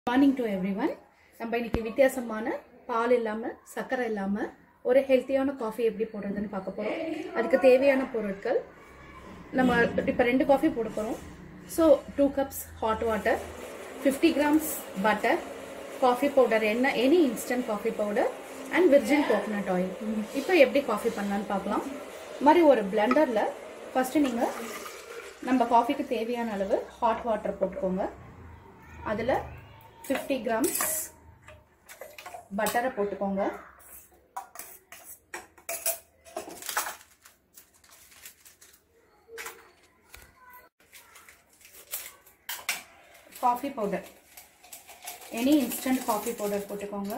Morning to every one நம்ம இன்னைக்கு வித்தியாசமான பால் இல்லாமல் சர்க்கரை இல்லாமல் ஒரு ஹெல்த்தியான காஃபி எப்படி போடுறதுன்னு பார்க்க போகிறோம் அதுக்கு தேவையான பொருட்கள் நம்ம இப்போ ரெண்டு காஃபி போட போகிறோம் so two cups hot water fifty grams butter coffee powder என்ன any instant coffee powder and virgin coconut oil இப்போ எப்படி காஃபி பண்ணலான்னு பார்க்கலாம் இது மாதிரி ஒரு பிளெண்டரில் ஃபஸ்ட்டு நீங்கள் நம்ம காஃபிக்கு தேவையான அளவு ஹாட் வாட்டர் போட்டுக்கோங்க அதில் ஃபிஃப்டி கிராம்ஸ் பட்டரை போட்டுக்கோங்க coffee powder any instant coffee powder போட்டுக்கோங்க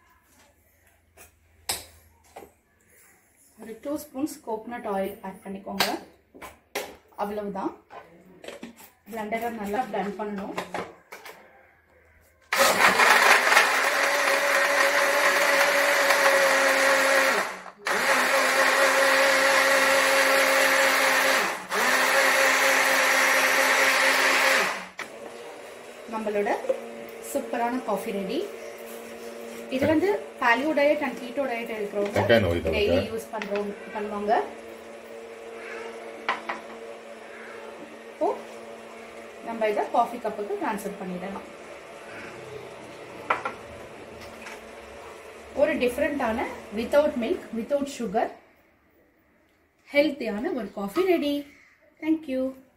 ஒரு two spoons coconut oil add பண்ணிக்கோங்க அவ்வளவுதான் பிளெண்டரை நல்லா பிளெண்ட் பண்ணணும் நம்மளோட சூப்பரான காஃபி ரெடி இது வந்து paleo diet and keto diet இருக்கிறவங்க வெங்காயம் நோய் தவிர்க்க. டெய்லி யூஸ் பண்றவங்க பண்ணுவாங்க இப்போ நம்ம இதை காஃபி கப்புக்கு ட்ரான்ஸ்ஃபர் பண்ணிடலாம் ஒரு டிஃப்ரெண்ட்டான வித்தவுட் மில்க் வித்தவுட் சுகர் ஹெல்த்தியான ஒரு காஃபி ரெடி தேங்க்யூ